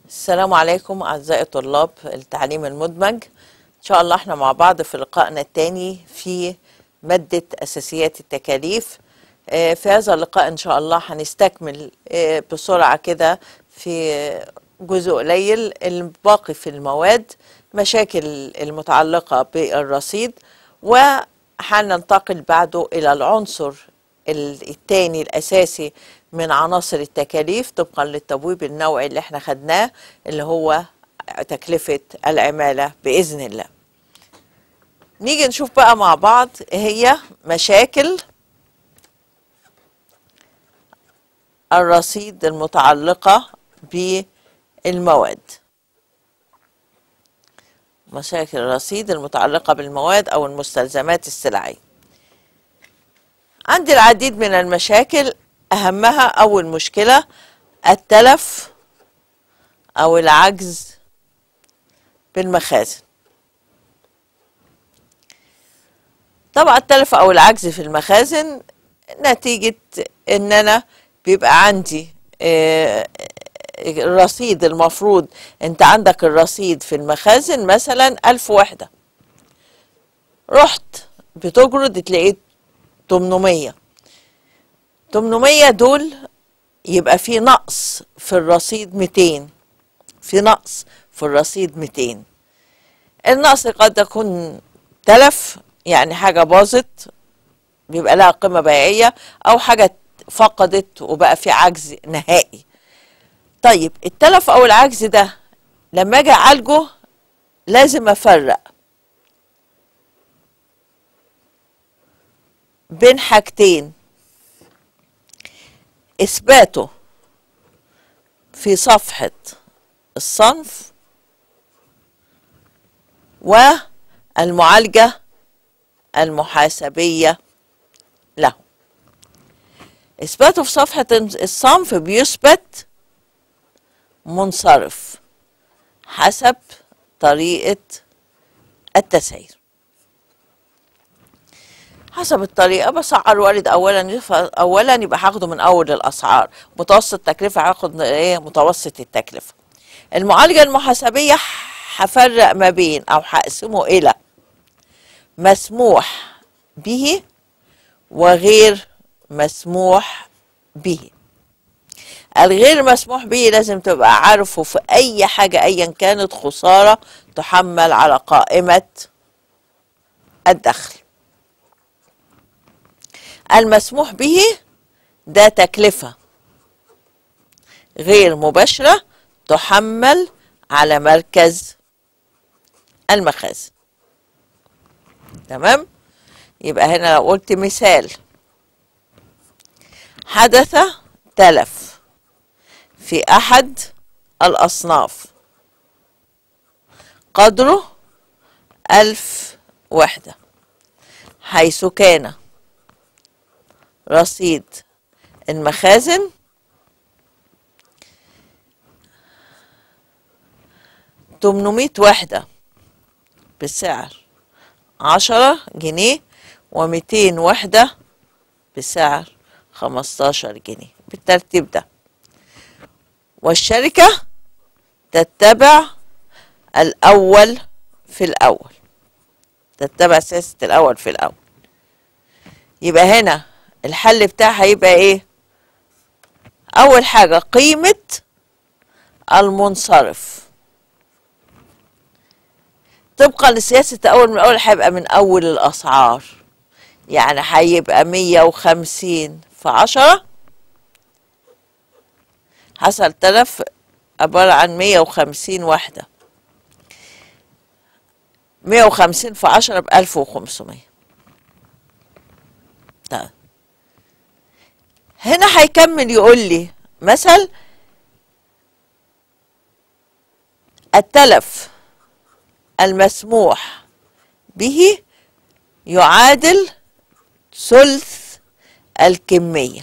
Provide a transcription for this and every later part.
السلام عليكم أعزائي طلاب التعليم المدمج إن شاء الله احنا مع بعض في لقائنا الثاني في مادة أساسيات التكاليف آه، في هذا اللقاء إن شاء الله هنستكمل آه، بسرعة كده في جزء قليل الباقي في المواد مشاكل المتعلقة بالرصيد وهننتقل بعده إلى العنصر الثاني الأساسي من عناصر التكاليف طبقا للتبويب النوعي اللي احنا خدناه اللي هو تكلفة العمالة بإذن الله نيجي نشوف بقى مع بعض هي مشاكل الرصيد المتعلقة بالمواد مشاكل الرصيد المتعلقة بالمواد أو المستلزمات السلعية عندي العديد من المشاكل أهمها أول مشكلة التلف أو العجز بالمخازن طبعا التلف أو العجز في المخازن نتيجة إن أنا بيبقى عندي آه، الرصيد المفروض أنت عندك الرصيد في المخازن مثلا ألف وحدة رحت بتجرد تلاقيت 800 800 دول يبقى في نقص في الرصيد 200 في نقص في الرصيد 200 النقص قد يكون تلف يعني حاجة باظت بيبقى لها قيمة بيعية أو حاجة فقدت وبقى في عجز نهائي طيب التلف أو العجز ده لما أجي أعالجه لازم أفرق بين حاجتين إثباته في صفحة الصنف والمعالجة المحاسبية له إثباته في صفحة الصنف بيثبت منصرف حسب طريقة التسعير حسب الطريقة بسعر وارد أولا أولا يبقى هاخده من أول الأسعار متوسط التكلفة هاخد إيه متوسط التكلفة المعالجة المحاسبية هفرق ما بين أو هقسمه إلى مسموح به وغير مسموح به الغير مسموح به لازم تبقى عارفه في أي حاجة أيا كانت خسارة تحمل على قائمة الدخل المسموح به ده تكلفة غير مباشرة تحمل على مركز المخازن تمام يبقى هنا لو قلت مثال حدث تلف في أحد الأصناف قدره ألف وحدة حيث كان رصيد المخازن تمنمية وحدة بسعر عشرة جنيه وميتين وحدة بسعر خمستاشر جنيه بالترتيب ده والشركة تتبع الأول في الأول تتبع سياسة الأول في الأول يبقى هنا الحل بتاعها هيبقى ايه اول حاجة قيمة المنصرف طبقا لسياسة اول من اول هيبقى من اول الاسعار يعني هيبقى مية وخمسين في عشرة حصل تلف عبارة عن مية وخمسين وحدة مية وخمسين في عشرة بألف وخمسمية طيب هنا هيكمل يقول لي مثل التلف المسموح به يعادل ثلث الكمية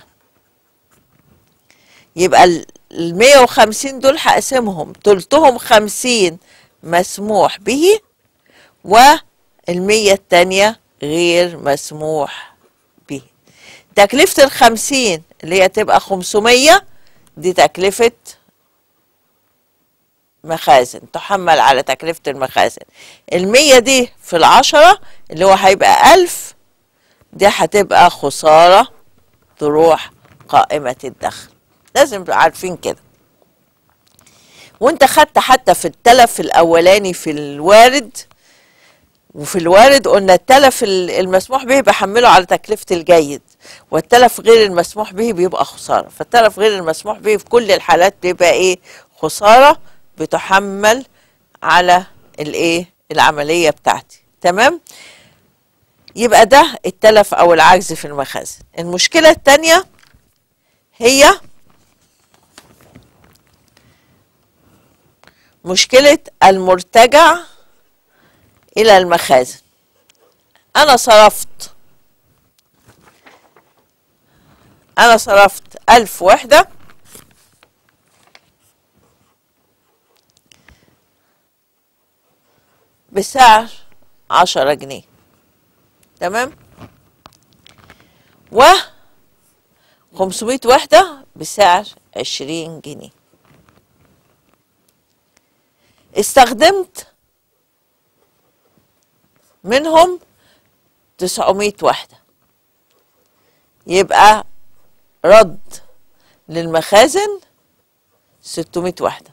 يبقى ال 150 دول هقسمهم تلتهم 50 مسموح به والمية التانية غير مسموح به تكلفة الخمسين اللي هي تبقى خمسمية دي تكلفة مخازن تحمل على تكلفة المخازن المية دي في العشرة اللي هو هيبقى ألف دي هتبقى خسارة تروح قائمة الدخل لازم تبقوا عارفين كده وانت خدت حتى في التلف الاولاني في الوارد وفي الوارد قلنا التلف ال- المسموح به بحمله على تكلفة الجيد والتلف غير المسموح به بيبقى خسارة فالتلف غير المسموح به في كل الحالات بيبقى ايه خسارة بتحمل على الايه العملية بتاعتي تمام يبقى ده التلف او العجز في المخازن المشكلة التانية هي مشكلة المرتجع إلى المخازن أنا صرفت أنا صرفت ألف وحدة بسعر عشرة جنيه تمام و 500 وحدة بسعر عشرين جنيه استخدمت منهم 900 وحدة يبقى رد للمخازن 600 وحدة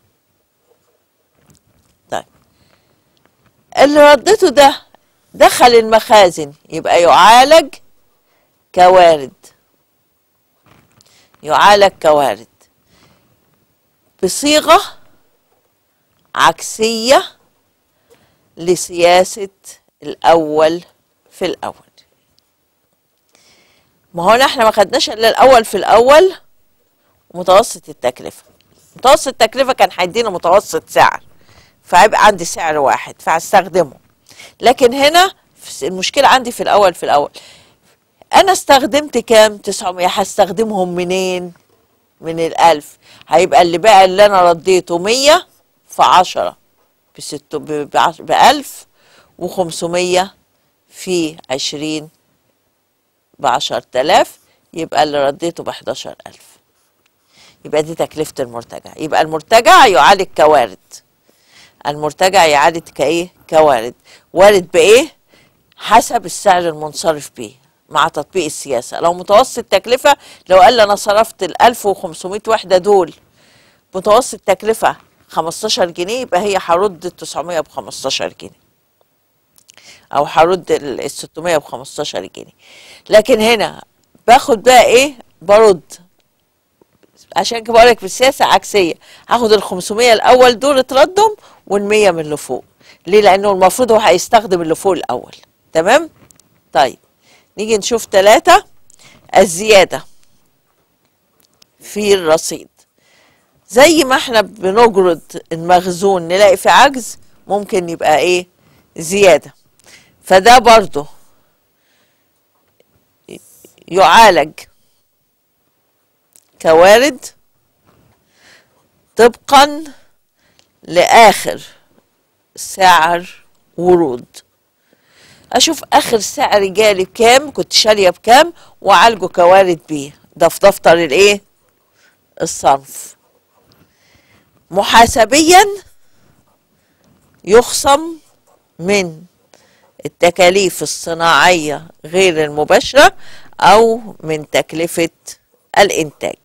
طيب اللي ردته ده دخل المخازن يبقى يعالج كوارد يعالج كوارد بصيغة عكسية لسياسة الأول في الأول ما هو احنا ما خدناش الا الأول في الأول متوسط التكلفة متوسط التكلفة كان هيدينا متوسط سعر فهيبقى عندي سعر واحد فهستخدمه لكن هنا المشكلة عندي في الأول في الأول أنا استخدمت كام 900 هستخدمهم منين من الألف هيبقى اللي بقى اللي أنا رديته 100 في 10 بست ب 1000 و500 في 20 ب 10000 يبقى اللي رديته ب 11000 يبقى دي تكلفة المرتجع يبقى المرتجع يعالج كوارد المرتجع يعالج كايه كوارد وارد بايه حسب السعر المنصرف به مع تطبيق السياسة لو متوسط تكلفة لو قال لي أنا صرفت ال 1500 وحدة دول متوسط تكلفة 15 جنيه يبقى هي هرد ال 900 ب 15 جنيه أو هرد ال 600 ب 15 جنيه لكن هنا باخد بقى إيه برد عشان كده بقولك في السياسة عكسية هاخد ال 500 الأول دول اتردم وال 100 من اللي فوق ليه؟ لأنه المفروض هو هيستخدم اللي فوق الأول تمام؟ طيب نيجي نشوف ثلاثة الزيادة في الرصيد زي ما احنا بنجرد المخزون نلاقي في عجز ممكن يبقى ايه زيادة فده برضو يعالج كوارد طبقا لآخر سعر ورود اشوف اخر سعر جالي بكام كنت شاريه بكام واعالجه كوارد بيه ده في دفتر الايه الصرف محاسبيا يخصم من التكاليف الصناعيه غير المباشره او من تكلفه الانتاج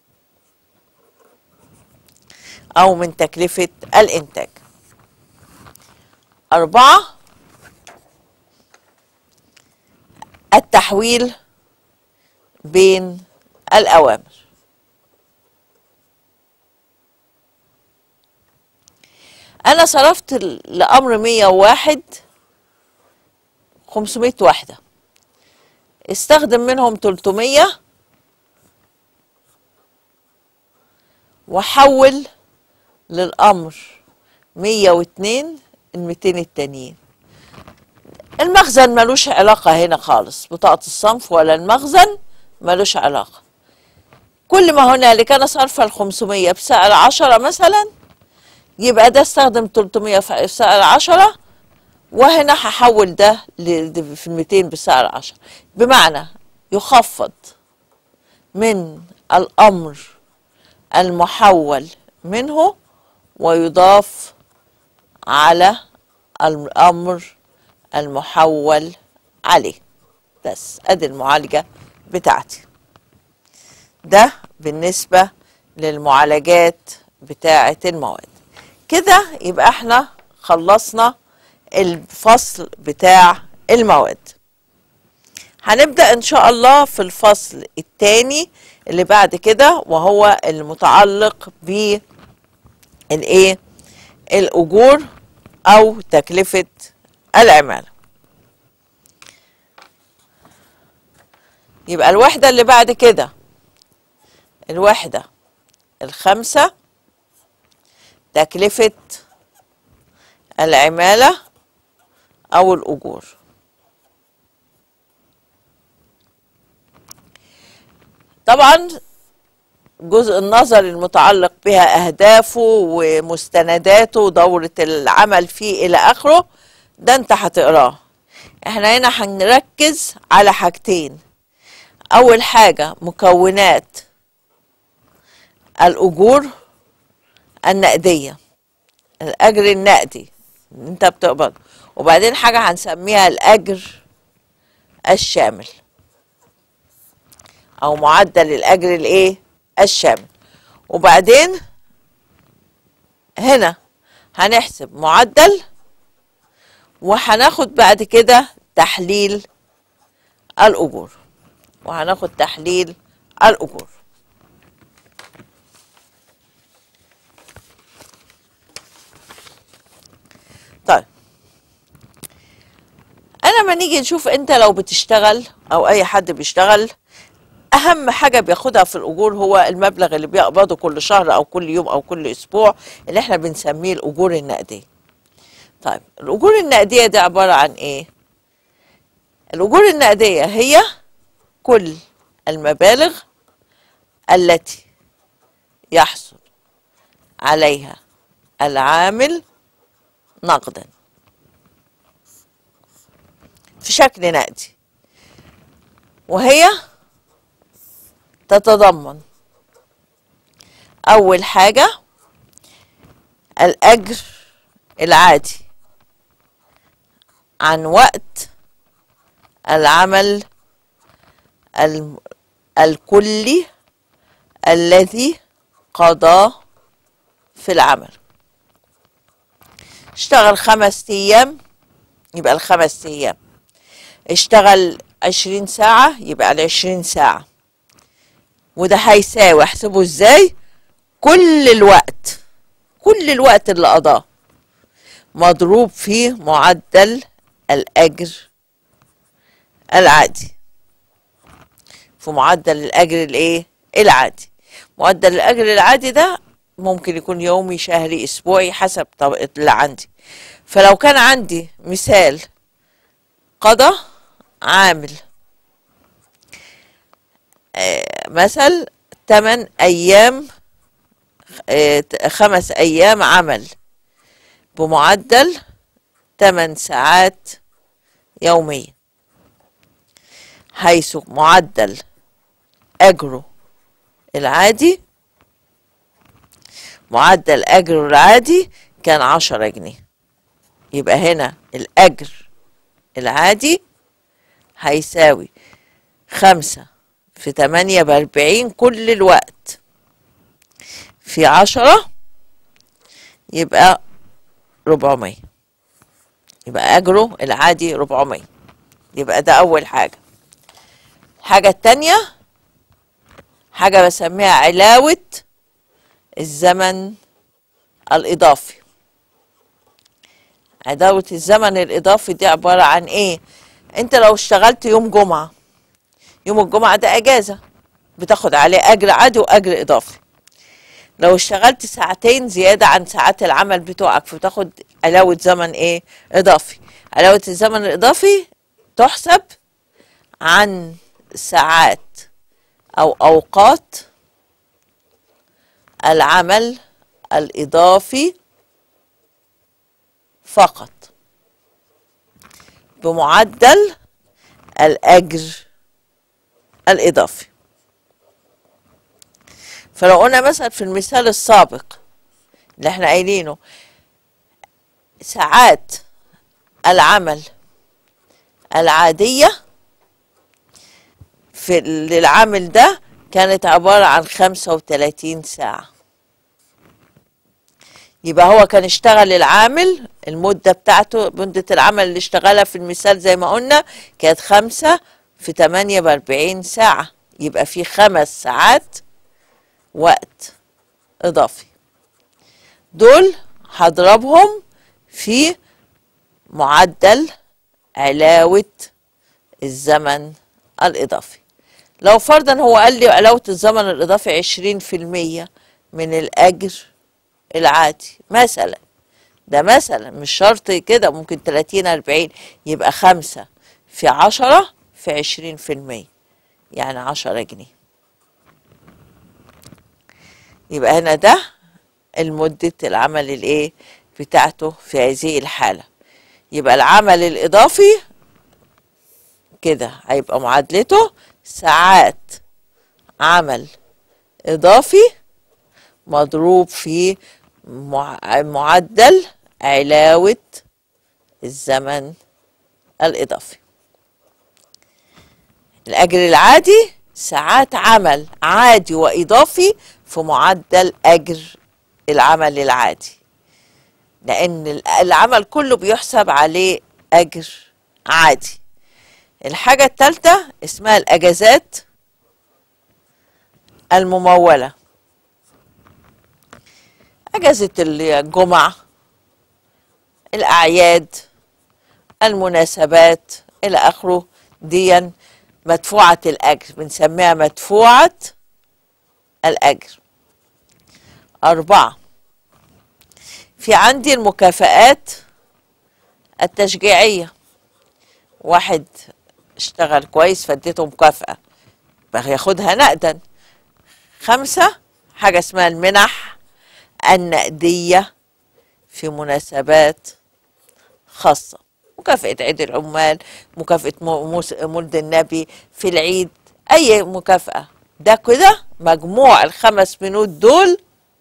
او من تكلفه الانتاج اربعه التحويل بين الأوامر أنا صرفت لأمر 101 500 وحدة استخدم منهم 300 وحول للأمر 102 ال 200 التانيين المخزن ملوش علاقة هنا خالص بطاقة الصنف ولا المخزن ملوش علاقة كل ما هنالك أنا صارفة ال 500 بسعر 10 مثلا يبقى ده استخدم 300 في سعر 10 وهنا هحول ده ل- في 200 بسعر 10 بمعنى يخفض من الأمر المحول منه ويضاف على الأمر المحول عليه بس ادي المعالجة بتاعتي ده بالنسبة للمعالجات بتاعة المواد كده يبقى احنا خلصنا الفصل بتاع المواد هنبدأ ان شاء الله في الفصل الثاني اللي بعد كده وهو المتعلق بالايه الاجور او تكلفة العمالة يبقى الوحدة اللي بعد كده الوحدة الخامسة تكلفة العمالة أو الأجور طبعا جزء النظر المتعلق بها أهدافه ومستنداته ودورة العمل فيه إلى آخره ده أنت هتقراه احنا هنا هنركز على حاجتين أول حاجة مكونات الأجور النقدية الأجر النقدي اللي أنت بتقبض وبعدين حاجة هنسميها الأجر الشامل أو معدل الأجر الإيه؟ الشامل وبعدين هنا هنحسب معدل وهناخد بعد كده تحليل الأجور وهناخد تحليل الأجور طيب انا ما نيجي نشوف انت لو بتشتغل او اي حد بيشتغل اهم حاجه بياخدها في الاجور هو المبلغ اللي بيقبضه كل شهر او كل يوم او كل اسبوع اللي احنا بنسميه الاجور النقديه طيب الاجور النقديه دي عباره عن ايه الاجور النقديه هي كل المبالغ التي يحصل عليها العامل نقدا في شكل نقدي وهي تتضمن أول حاجة الأجر العادي عن وقت العمل الم- الكلي الذي قضاه في العمل اشتغل خمس ايام يبقى الخمس ايام اشتغل عشرين ساعة يبقى العشرين ساعة وده هيساوي احسبه ازاي كل الوقت كل الوقت اللي قضاه مضروب في معدل الأجر العادي في معدل الأجر الإيه؟ العادي معدل الأجر العادي ده ممكن يكون يومي شهري أسبوعي حسب طبقة اللي عندي فلو كان عندي مثال قضى عامل آه، مثل 8 أيام آه، خمس أيام عمل بمعدل 8 ساعات يوميا حيث معدل أجره العادي معدل أجره العادي كان عشرة جنيه يبقى هنا الأجر العادي هيساوي خمسة في تمانية بأربعين كل الوقت في عشرة يبقى ربعمية يبقى أجره العادي ربعمية يبقى ده أول حاجة الحاجة التانية حاجة بسميها علاوة الزمن الإضافي علاوة الزمن الإضافي دي عبارة عن إيه؟ أنت لو اشتغلت يوم جمعة يوم الجمعة ده أجازة بتاخد عليه أجر عادي وأجر إضافي لو اشتغلت ساعتين زيادة عن ساعات العمل بتوعك فبتاخد علاوة زمن إيه؟ إضافي علاوة الزمن الإضافي تحسب عن ساعات أو أوقات العمل الإضافي فقط بمعدل الأجر الإضافي فلو قلنا مثلا في المثال السابق اللي احنا قايلينه ساعات العمل العادية في للعامل ده كانت عبارة عن 35 ساعة يبقى هو كان اشتغل العامل المدة بتاعته مدة العمل اللي اشتغلها في المثال زي ما قلنا كانت خمسة في تمانية بأربعين ساعة يبقى في خمس ساعات وقت إضافي دول هضربهم في معدل علاوة الزمن الإضافي لو فرضا هو قال لي علاوة الزمن الإضافي عشرين في المية من الأجر العادي مثلا ده مثلا مش شرط كده ممكن 30 40 يبقى خمسة في عشرة في عشرين في المية يعني عشرة جنيه يبقى هنا ده المدة العمل الايه بتاعته في هذه الحالة يبقى العمل الإضافي كده هيبقى معادلته ساعات عمل إضافي مضروب في معدل علاوة الزمن الإضافي الأجر العادي ساعات عمل عادي وإضافي في معدل أجر العمل العادي لأن العمل كله بيحسب عليه أجر عادي الحاجة الثالثة اسمها الأجازات الممولة أجازة الجمعة الأعياد المناسبات إلى آخره ديا مدفوعة الأجر بنسميها مدفوعة الأجر أربعة في عندي المكافآت التشجيعية واحد اشتغل كويس فاديته مكافأة ياخدها نقدا خمسة حاجة اسمها المنح النقدية في مناسبات خاصة مكافأة عيد العمال مكافأة مولد النبي في العيد أي مكافأة ده كده مجموع الخمس بنود دول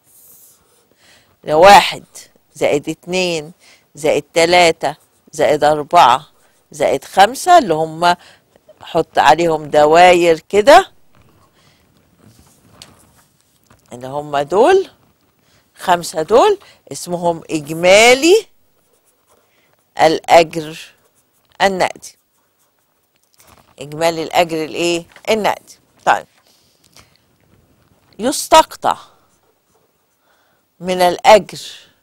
واحد زائد اتنين زائد تلاتة زائد أربعة زائد خمسة اللي هم حط عليهم دواير كده اللي هم دول خمسة دول اسمهم إجمالي الأجر النقدي إجمالي الأجر الإيه؟ النقدي طيب يستقطع من الأجر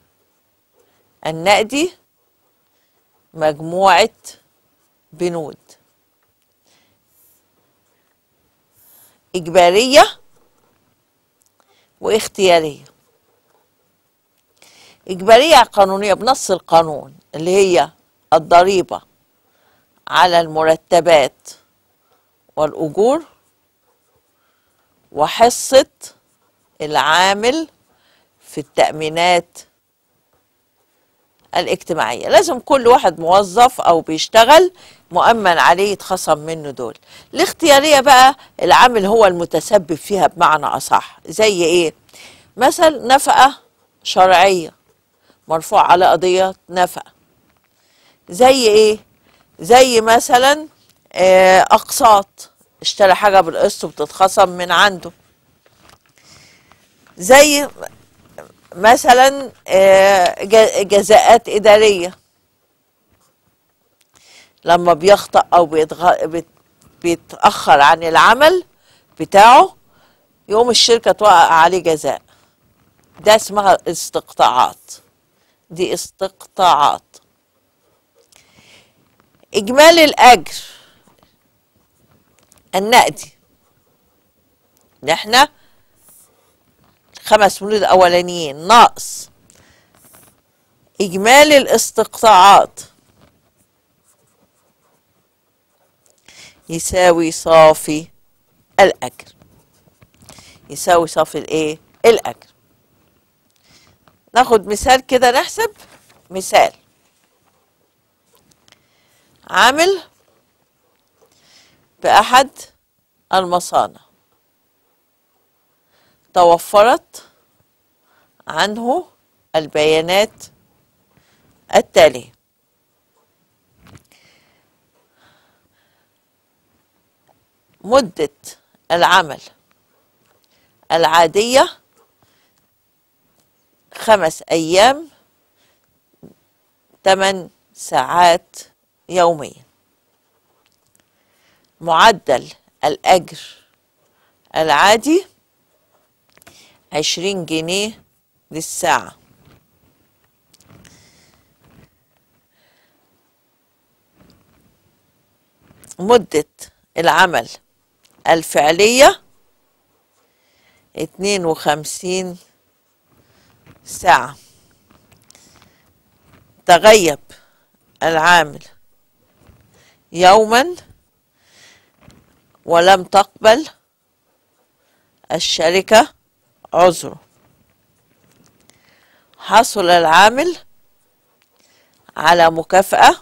النقدي مجموعة بنود إجبارية واختيارية إجبارية قانونية بنص القانون اللي هي الضريبة على المرتبات والأجور وحصة العامل في التأمينات الاجتماعية لازم كل واحد موظف أو بيشتغل مؤمن عليه يتخصم منه دول الاختيارية بقى العامل هو المتسبب فيها بمعنى أصح زي إيه مثل نفقة شرعية مرفوع على قضية نفقة زي إيه زي مثلا آه، أقساط اشترى حاجة بالقسط وبتتخصم من عنده زي مثلا آه، جزاءات إدارية لما بيخطأ أو بيتغ... بيت... بيتأخر عن العمل بتاعه يقوم الشركة توقع عليه جزاء ده اسمها استقطاعات دي استقطاعات إجمالي الأجر النقدي ده احنا خمس بنود اولانيين ناقص اجمالي الاستقطاعات يساوي صافي الاجر يساوي صافي الايه الاجر ناخد مثال كده نحسب مثال عامل بأحد المصانع توفرت عنه البيانات التالية مدة العمل العادية خمس أيام ثمان ساعات يوميا معدل الأجر العادي عشرين جنيه للساعة مدة العمل الفعلية اتنين وخمسين ساعة تغيب العامل يوما ولم تقبل الشركة عذره حصل العامل على مكافأة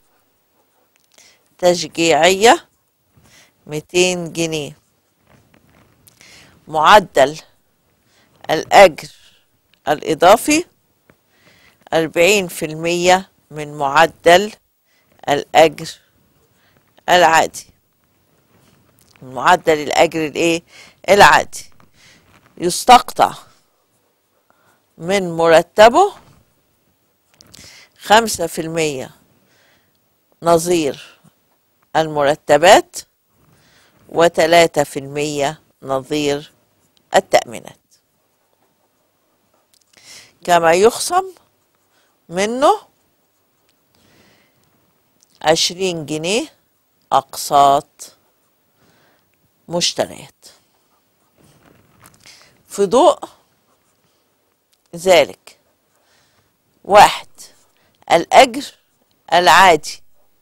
تشجيعية 200 جنيه معدل الأجر الإضافي 40% من معدل الأجر العادي معدل الأجر الإيه؟ العادي يستقطع من مرتبه خمسة في المية نظير المرتبات وتلاتة في المية نظير التأمينات كما يخصم منه عشرين جنيه أقساط مشتريات في ضوء ذلك واحد الأجر العادي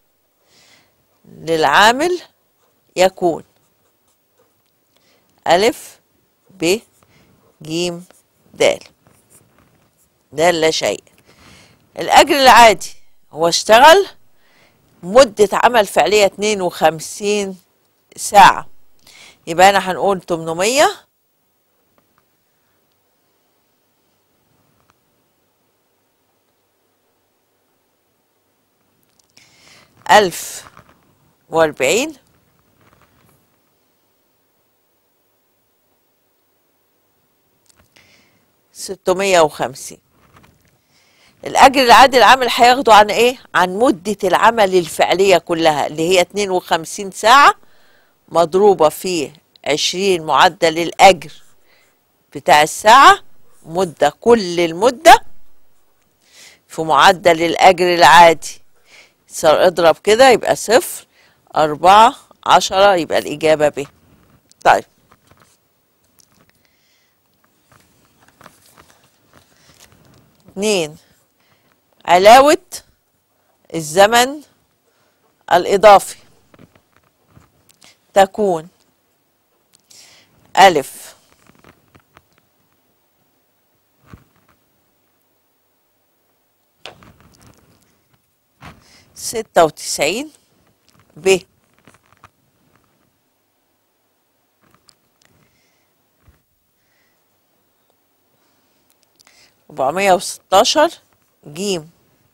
للعامل يكون ألف ب ج د ده لا شيء الأجر العادي هو اشتغل مدة عمل فعلية 52 ساعة يبقى أنا هنقول 800 ألف وأربعين ستمية وخمسين الأجر العادي العامل هياخده عن إيه؟ عن مدة العمل الفعلية كلها اللي هي 52 ساعة مضروبة في 20 معدل الأجر بتاع الساعة مدة كل المدة في معدل الأجر العادي صار اضرب كده يبقى صفر أربعة عشرة يبقى الإجابة ب طيب اتنين علاوة الزمن الإضافي تكون ألف ستة وتسعين ب أربعمية وستاشر جيم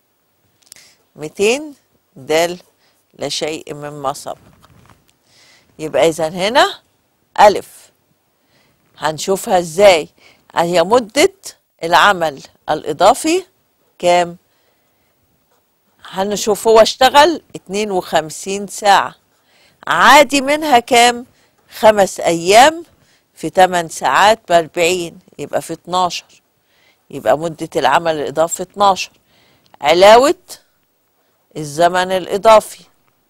ميتين دال لا شيء مما سبق يبقى إذا هنا ألف هنشوفها إزاي هي مدة العمل الإضافي كام هنشوف هو اشتغل 52 ساعة عادي منها كام خمس أيام في 8 ساعات ب 40 يبقى في 12 يبقى مدة العمل الإضافي 12 علاوة الزمن الإضافي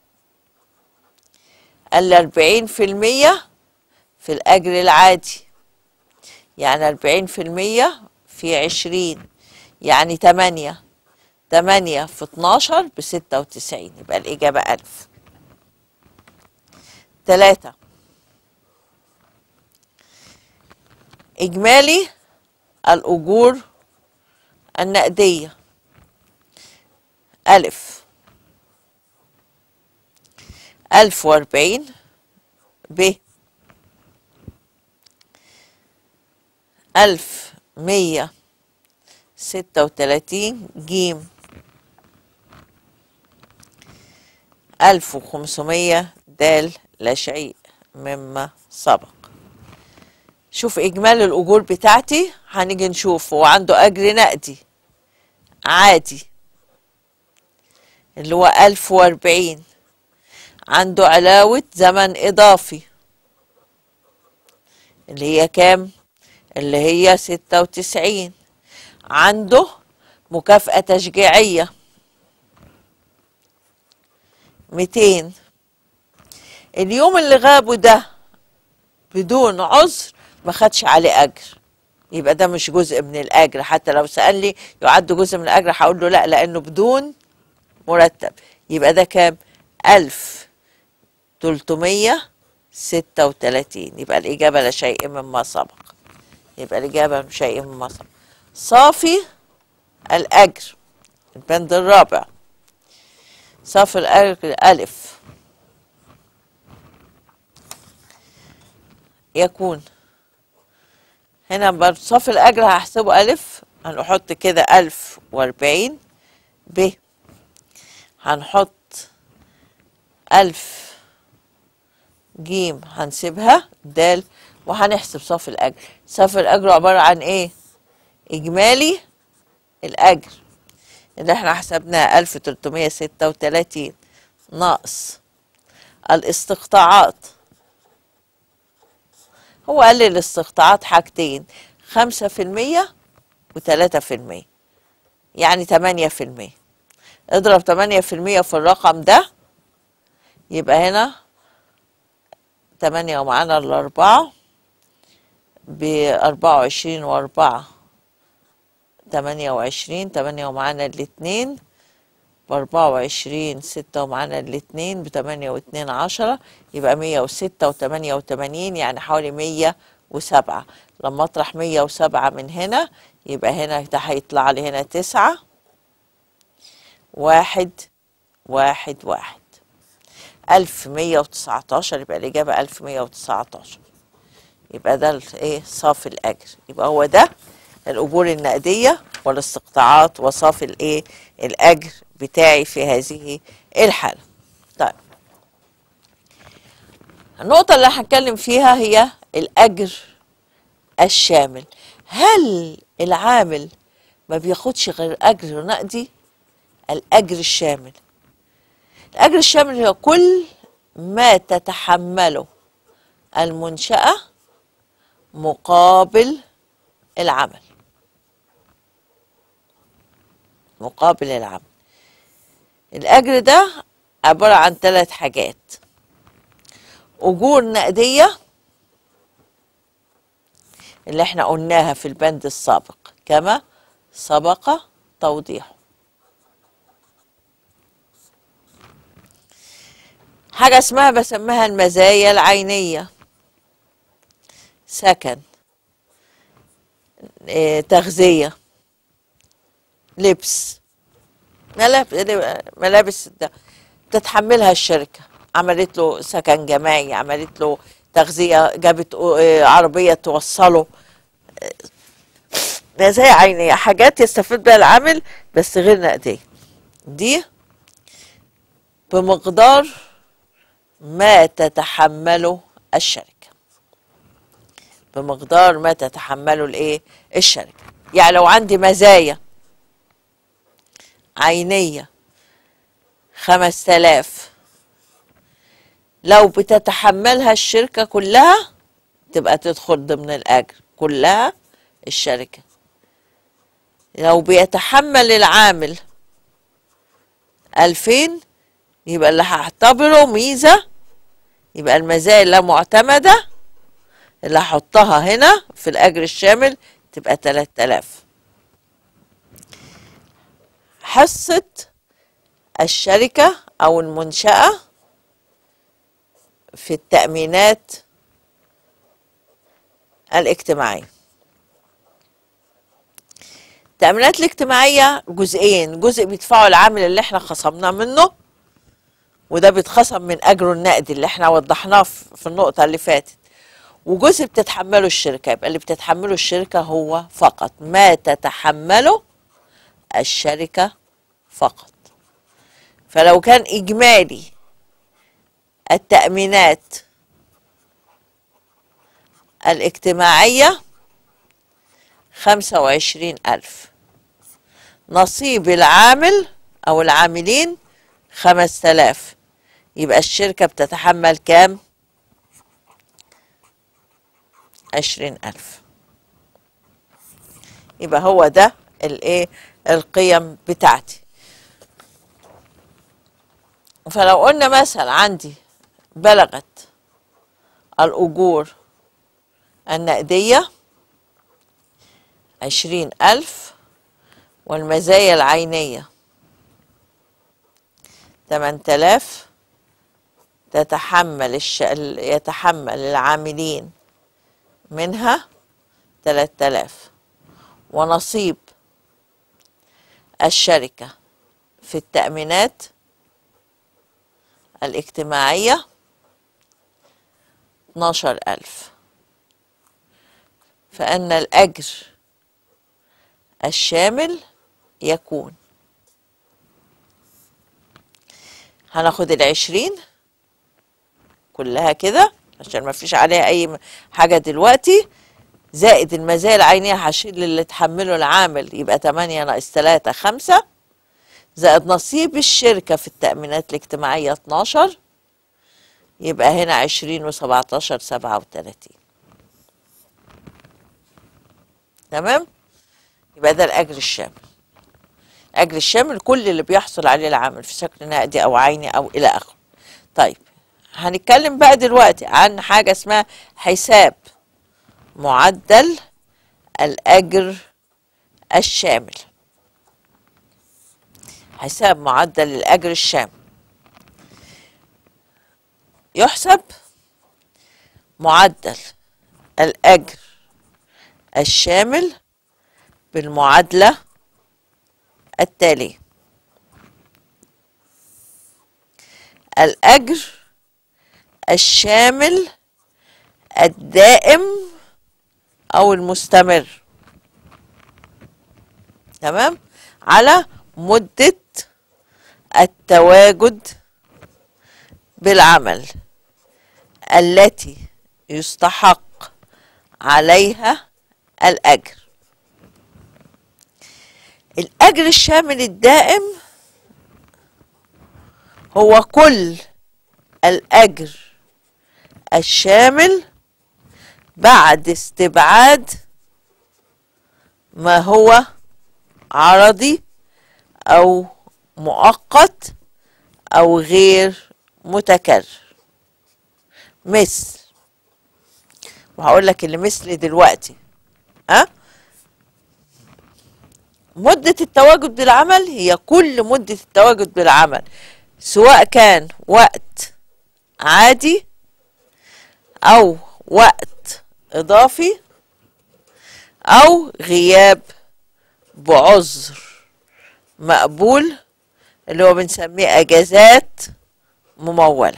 الأربعين في المية في الأجر العادي يعني أربعين في المية في عشرين يعني تمانية تمانية في اتناشر بستة وتسعين يبقى الإجابة ألف تلاتة إجمالي الأجور النقدية ألف ألف وأربعين ب ألف مية ستة وتلاتين جيم ألف وخمسمية دال لا شيء مما سبق شوف إجمالي الأجور بتاعتي هنيجي نشوف هو عنده أجر نقدي عادي اللي هو ألف وأربعين عنده علاوة زمن إضافي اللي هي كام؟ اللي هي ستة وتسعين عنده مكافأة تشجيعية ميتين اليوم اللي غابوا ده بدون عذر ما خدش عليه أجر يبقى ده مش جزء من الأجر حتى لو سألني يعد جزء من الأجر هقول له لا لأنه بدون مرتب يبقى ده كام؟ ألف تلتمية ستة وتلاتين يبقى الإجابة لا شيء مما سبق يبقى الإجابة شيء مما سبق صافي الأجر البند الرابع صافي الأجر ألف يكون هنا برضه صافي الأجر هحسبه ألف هنحط كده ألف وأربعين ب هنحط ألف جيم هنسيبها دال وهنحسب صافي الأجر صافي الأجر عبارة عن إيه؟ إجمالي الأجر اللي احنا حسبناه 1336 ناقص الاستقطاعات هو قال لي الاستقطاعات حاجتين خمسة في المية وتلاتة في المية يعني تمانية في المية اضرب تمانية في المية في الرقم ده يبقى هنا تمانية ومعانا الأربعة بأربعة وعشرين وأربعة تمانية وعشرين تمانية ومعانا الاتنين بأربعة وعشرين ستة ومعانا الاتنين بتمانية واتنين عشرة يبقى مية وستة وتمانية وتمانين يعني حوالي مية وسبعة لما أطرح مية وسبعة من هنا يبقى هنا ده هيطلع لي هنا تسعة واحد واحد واحد ألف مية وتسعتاشر يبقى الإجابة ألف مية وتسعتاشر يبقى ده ايه صافي الأجر يبقى هو ده الأجور النقدية والاستقطاعات وصافي الايه الأجر بتاعي في هذه الحالة طيب النقطة اللي هنتكلم فيها هي الأجر الشامل هل العامل ما بياخدش غير أجر نقدي الأجر الشامل الأجر الشامل هو كل ما تتحمله المنشأة مقابل العمل مقابل العمل الأجر ده عبارة عن ثلاث حاجات أجور نقدية اللي احنا قلناها في البند السابق كما سبق توضيحه حاجة اسمها بسميها المزايا العينية سكن اه تغذية لبس ملابس ملابس ده تتحملها الشركة عملت له سكن جماعي عملت له تغذية جابت اه عربية توصله مزايا عينية حاجات يستفيد بها العامل بس غير نقدية دي بمقدار ما تتحمله الشركة بمقدار ما تتحمله الايه الشركة يعني لو عندي مزايا عينية خمس تلاف لو بتتحملها الشركة كلها تبقى تدخل ضمن الأجر كلها الشركة لو بيتحمل العامل ألفين يبقى اللي هعتبره ميزة يبقى المزايا اللا معتمدة اللي هحطها هنا في الأجر الشامل تبقى 3000 حصة الشركة أو المنشأة في التأمينات الاجتماعية التأمينات الاجتماعية جزئين جزء بيدفعه العامل اللي احنا خصمناه منه وده بيتخصم من أجره النقدي اللي احنا وضحناه في النقطة اللي فاتت وجزء بتتحمله الشركة يبقى اللي بتتحمله الشركة هو فقط ما تتحمله الشركة فقط فلو كان إجمالي التأمينات الاجتماعية خمسة وعشرين ألف نصيب العامل أو العاملين خمس تلاف يبقى الشركة بتتحمل كام عشرين ألف يبقى هو ده الايه القيم بتاعتي فلو قلنا مثلا عندي بلغت الأجور النقدية عشرين ألف والمزايا العينية تمن تلاف تتحمل الش... يتحمل العاملين منها تلات تلاف ونصيب الشركة في التأمينات الاجتماعية 12 ألف فأن الأجر الشامل يكون هناخد العشرين كلها كده عشان ما فيش عليها أي حاجة دلوقتي زائد المزايا العينية هشيل اللي تحمله العامل يبقى 8 ناقص 3 5 زائد نصيب الشركة في التأمينات الاجتماعية 12 يبقى هنا 20 و17 37 تمام يبقى ده الأجر الشامل الأجر الشامل كل اللي بيحصل عليه العامل في شكل نقدي أو عيني أو إلى آخره طيب هنتكلم بقى دلوقتي عن حاجة اسمها حساب معدل الأجر الشامل حساب معدل الأجر الشامل يحسب معدل الأجر الشامل بالمعادلة التالية الأجر الشامل الدائم أو المستمر تمام على مدة التواجد بالعمل التي يستحق عليها الأجر الأجر الشامل الدائم هو كل الأجر الشامل بعد استبعاد ما هو عرضي أو مؤقت أو غير متكرر مثل وهقول لك اللي مثل دلوقتي ها أه؟ مدة التواجد بالعمل هي كل مدة التواجد بالعمل سواء كان وقت عادي أو وقت إضافي أو غياب بعذر مقبول اللي هو بنسميه أجازات ممولة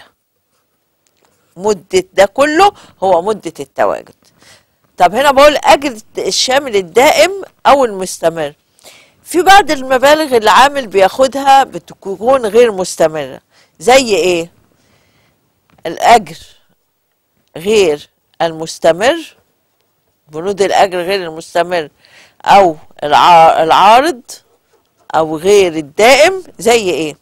مدة ده كله هو مدة التواجد طب هنا بقول أجر الشامل الدائم أو المستمر في بعض المبالغ اللي العامل بياخدها بتكون غير مستمرة زي ايه الأجر غير المستمر بنود الأجر غير المستمر أو العارض أو غير الدائم زي ايه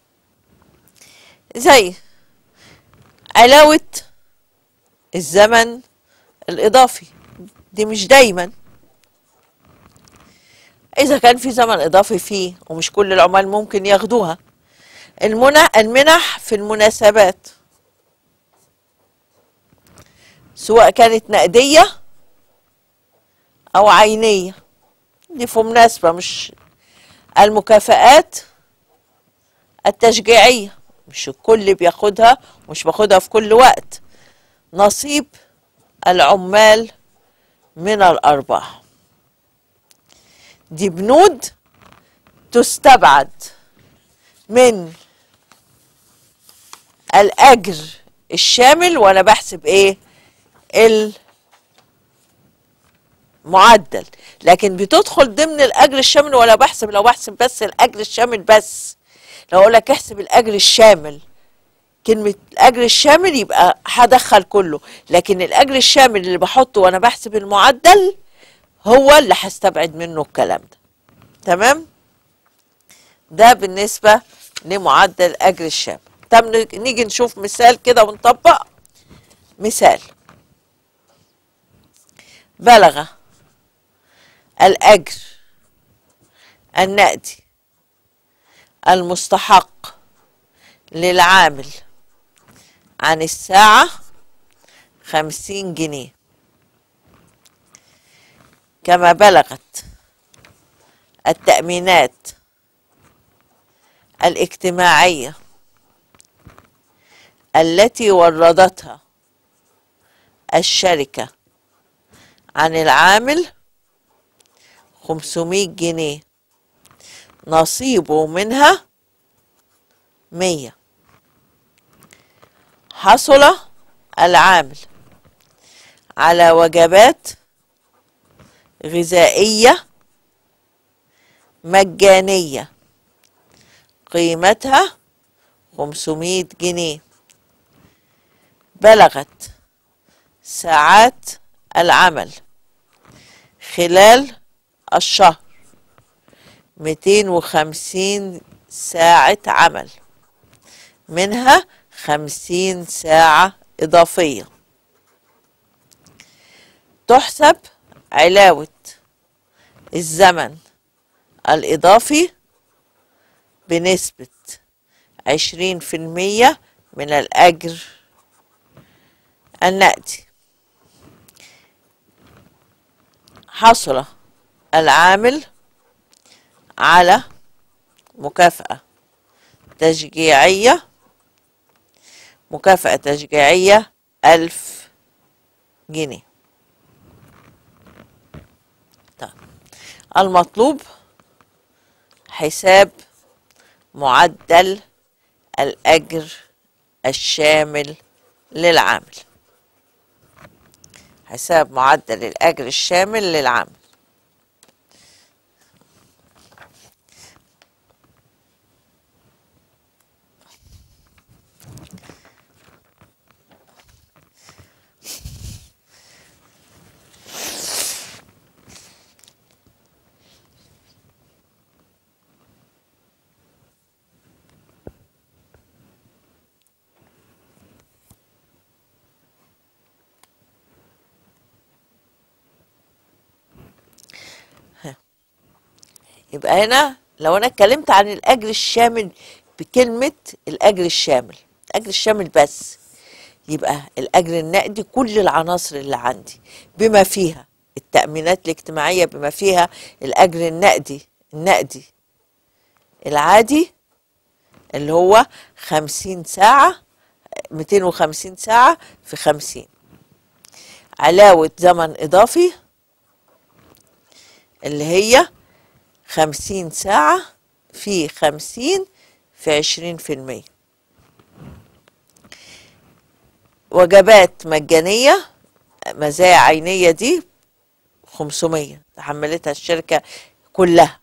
زي علاوة الزمن الإضافي دي مش دايما إذا كان في زمن إضافي فيه ومش كل العمال ممكن ياخدوها المنح المنح في المناسبات سواء كانت نقدية أو عينية دي في مناسبة مش المكافآت التشجيعية مش الكل بياخدها مش باخدها في كل وقت نصيب العمال من الأرباح دي بنود تستبعد من الأجر الشامل وأنا بحسب إيه معدل لكن بتدخل ضمن الاجر الشامل ولا بحسب لو بحسب بس الاجر الشامل بس لو اقول لك احسب الاجر الشامل كلمة الأجر الشامل يبقى هدخل كله لكن الأجر الشامل اللي بحطه وأنا بحسب المعدل هو اللي هستبعد منه الكلام ده تمام ده بالنسبة لمعدل الأجر الشامل طب نيجي نشوف مثال كده ونطبق مثال بلغ الأجر النقدي المستحق للعامل عن الساعة خمسين جنيه كما بلغت التأمينات الاجتماعية التي وردتها الشركة عن العامل خمسمائة جنيه نصيبه منها مية حصل العامل على وجبات غذائية مجانية قيمتها خمسمائة جنيه بلغت ساعات العمل خلال الشهر ميتين وخمسين ساعة عمل منها خمسين ساعة إضافية تحسب علاوة الزمن الإضافي بنسبة عشرين في المية من الأجر النقدي حصل العامل على مكافأة تشجيعية مكافأة تشجيعية ألف جنيه طيب المطلوب حساب معدل الأجر الشامل للعامل حساب معدل الأجر الشامل للعامل يبقى هنا لو انا اتكلمت عن الاجر الشامل بكلمه الاجر الشامل الاجر الشامل بس يبقى الاجر النقدي كل العناصر اللي عندي بما فيها التامينات الاجتماعيه بما فيها الاجر النقدي النقدي العادي اللي هو خمسين ساعة ميتين وخمسين ساعة في خمسين علاوة زمن إضافي اللي هي خمسين ساعة في خمسين في عشرين في المية وجبات مجانية مزايا عينية دي خمسمية تحملتها الشركة كلها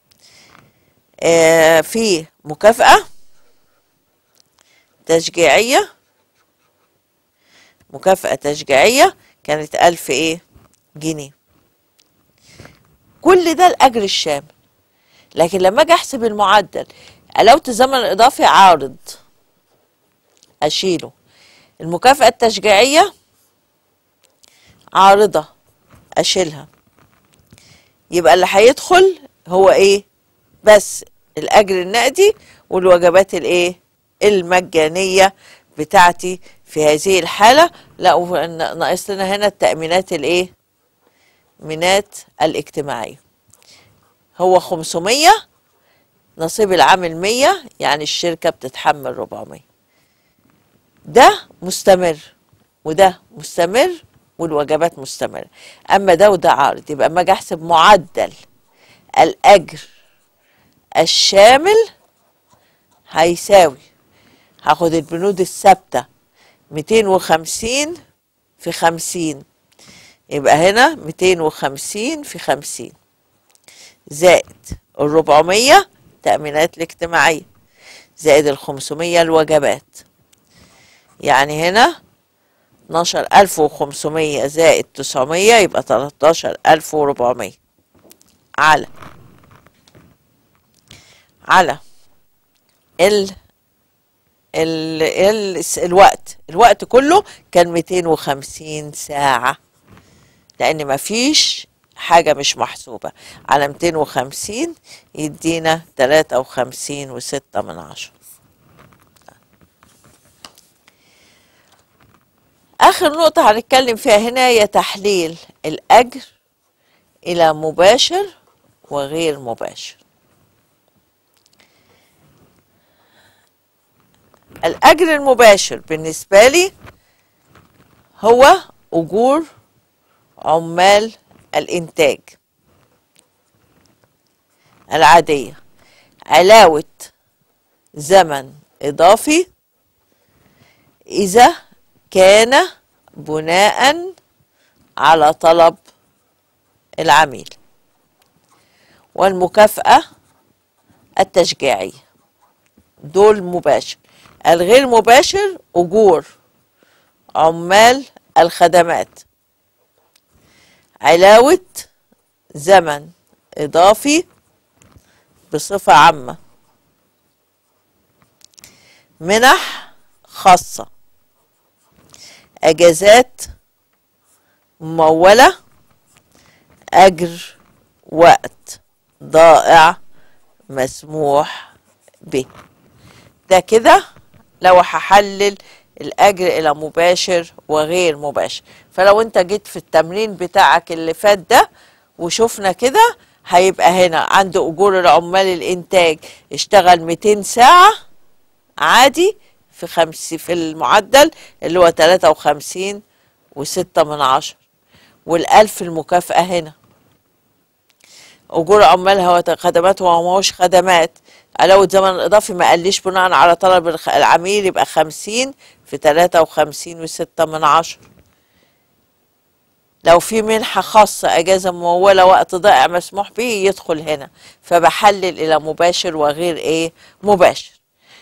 آه في مكافأة تشجيعية مكافأة تشجيعية كانت ألف إيه جنيه كل ده الأجر الشامل لكن لما أجي أحسب المعدل علاوة الزمن الإضافي عارض أشيله المكافأة التشجيعية عارضة أشيلها يبقى اللي هيدخل هو إيه بس الأجر النقدي والوجبات الإيه المجانية بتاعتي في هذه الحالة لا ناقص لنا هنا التأمينات الإيه التأمينات الاجتماعية هو 500 نصيب العامل 100 يعني الشركة بتتحمل 400 ده مستمر وده مستمر والوجبات مستمرة أما ده وده عارض يبقى أما أجي أحسب معدل الأجر الشامل هيساوي هاخد البنود الثابتة 250 في 50 يبقى هنا 250 في 50 زائد ال 400 تأمينات الاجتماعية زائد ال 500 الوجبات يعني هنا 12500 زائد 900 يبقى 13400 على على ال ال ال الوقت الوقت كله كان 250 ساعة لأن مفيش حاجة مش محسوبة على 250 يدينا 53 وستة من عشرة آخر نقطة هنتكلم فيها هنا هي تحليل الأجر إلى مباشر وغير مباشر الأجر المباشر بالنسبة لي هو أجور عمال الإنتاج العادية علاوة زمن إضافي إذا كان بناء على طلب العميل والمكافأة التشجيعية دول مباشر الغير مباشر أجور عمال الخدمات علاوة زمن إضافي بصفة عامة منح خاصة أجازات ممولة أجر وقت ضائع مسموح به ده كده لو هحلل الأجر إلى مباشر وغير مباشر فلو أنت جيت في التمرين بتاعك اللي فات ده وشفنا كده هيبقى هنا عند أجور العمال الإنتاج اشتغل 200 ساعة عادي في خمس في المعدل اللي هو 53 وستة من عشر والألف المكافأة هنا أجور عمال هو خدمات وما هوش خدمات علاوة زمن إضافي ما قاليش بناء على طلب العميل يبقى خمسين في تلاتة وخمسين وستة من عشر لو في منحة خاصة أجازة ممولة وقت ضائع مسموح به يدخل هنا فبحلل إلى مباشر وغير إيه مباشر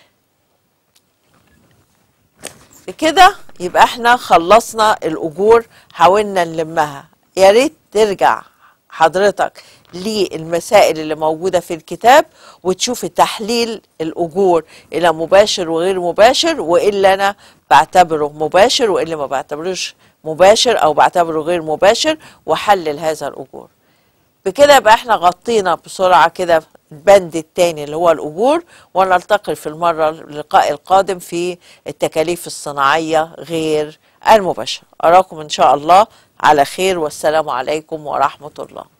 بكده يبقى احنا خلصنا الأجور حاولنا نلمها يا ريت ترجع حضرتك للمسائل اللي موجودة في الكتاب وتشوف تحليل الأجور إلى مباشر وغير مباشر وإيه اللي أنا بعتبره مباشر وإيه اللي ما بعتبروش مباشر أو بعتبره غير مباشر وحلل هذا الأجور بكده يبقى احنا غطينا بسرعة كده البند التاني اللي هو الأجور ونلتقي في المرة اللقاء القادم في التكاليف الصناعية غير المباشرة أراكم إن شاء الله على خير والسلام عليكم ورحمة الله